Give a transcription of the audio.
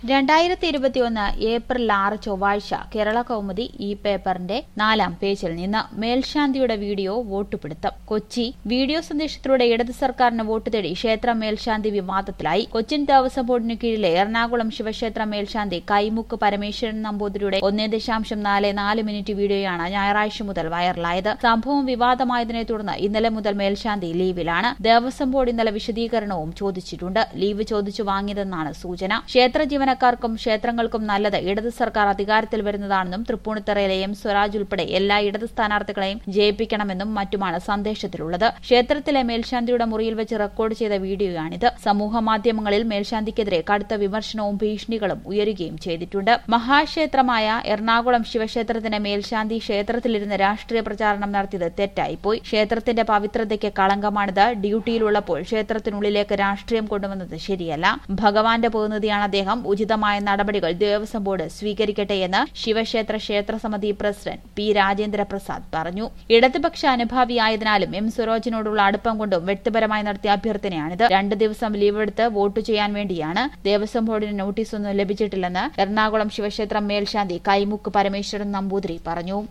രണ്ടായിരത്തി ഇരുപത്തിയൊന്ന് ഏപ്രിൽ ആറ് ചൊവ്വാഴ്ച കേരള കൗമുദി ഈ പേപ്പറിന്റെ നാലാം പേജിൽ നിന്ന് മേൽശാന്തിയുടെ വീഡിയോ വോട്ടുപിടുത്തം കൊച്ചി വീഡിയോ സന്ദേശത്തിലൂടെ ഇടത് സർക്കാരിന് വോട്ട് തേടി ക്ഷേത്ര മേൽശാന്തി വിവാദത്തിലായി കൊച്ചിൻ ദേവസ്വം ബോർഡിന് കീഴിലെ എറണാകുളം ശിവക്ഷേത്ര മേൽശാന്തി കൈമുക്ക് പരമേശ്വരൻ നമ്പൂതിരിയുടെ ഒന്നേ ദശാംശം നാല് നാല് മിനിറ്റ് വീഡിയോയാണ് ഞായറാഴ്ച മുതൽ വൈറലായത് സംഭവം വിവാദമായതിനെ തുടർന്ന് ഇന്നലെ മുതൽ മേൽശാന്തി ലീവിലാണ് ദേവസ്വം ബോർഡ് ഇന്നലെ വിശദീകരണവും ചോദിച്ചിട്ടുണ്ട് ലീവ് ചോദിച്ചു വാങ്ങിയതെന്നാണ് സൂചന ക്ഷേത്ര ജീവനക്കാർക്കും ക്ഷേത്രങ്ങൾക്കും നല്ലത് ഇടത് സർക്കാർ അധികാരത്തിൽ വരുന്നതാണെന്നും തൃപ്പൂണിത്തറയിലെ എം സ്വരാജ് ഉൾപ്പെടെ എല്ലാ ഇടത് സ്ഥാനാർത്ഥികളെയും ജയിപ്പിക്കണമെന്നും മറ്റുമാണ് സന്ദേശത്തിലുള്ളത് ക്ഷേത്രത്തിലെ മേൽശാന്തിയുടെ മുറിയിൽ വെച്ച് റെക്കോർഡ് ചെയ്ത വീഡിയോയാണിത് സമൂഹ മാധ്യമങ്ങളിൽ മേൽശാന്തിക്കെതിരെ കടുത്ത വിമർശനവും ഭീഷണികളും ഉയരുകയും ചെയ്തിട്ടുണ്ട് മഹാക്ഷേത്രമായ എറണാകുളം ശിവക്ഷേത്രത്തിന്റെ മേൽശാന്തി ക്ഷേത്രത്തിലിരുന്ന് രാഷ്ട്രീയ പ്രചാരണം നടത്തിയത് തെറ്റായിപ്പോയി ക്ഷേത്രത്തിന്റെ പവിത്രതയ്ക്ക് കളങ്കമാണിത് ഡ്യൂട്ടിയിലുള്ളപ്പോൾ ക്ഷേത്രത്തിനുള്ളിലേക്ക് രാഷ്ട്രീയം കൊണ്ടുവന്നത് ശരിയല്ല ഭഗവാന്റെ പ്രതിനിധിയാണ് അദ്ദേഹം ഉചിതമായ നടപടികൾ ദേവസ്വം ബോർഡ് സ്വീകരിക്കട്ടെ എന്ന് ശിവക്ഷേത്ര ക്ഷേത്ര സമിതി പ്രസിഡന്റ് പി രാജേന്ദ്ര പ്രസാദ് പറഞ്ഞു ഇടതുപക്ഷ അനുഭാവിയായതിനാലും എം സ്വരോജിനോടുള്ള അടുപ്പം കൊണ്ടും വ്യക്തിപരമായി നടത്തിയ അഭ്യർത്ഥനയാണിത് രണ്ട് ദിവസം ലീവ് എടുത്ത് വോട്ട് ചെയ്യാൻ വേണ്ടിയാണ് ദേവസ്വം ബോർഡിന് നോട്ടീസൊന്നും ലഭിച്ചിട്ടില്ലെന്ന് എറണാകുളം ശിവക്ഷേത്രം മേൽശാന്തി കൈമുക്ക് പരമേശ്വരൻ നമ്പൂതിരി പറഞ്ഞു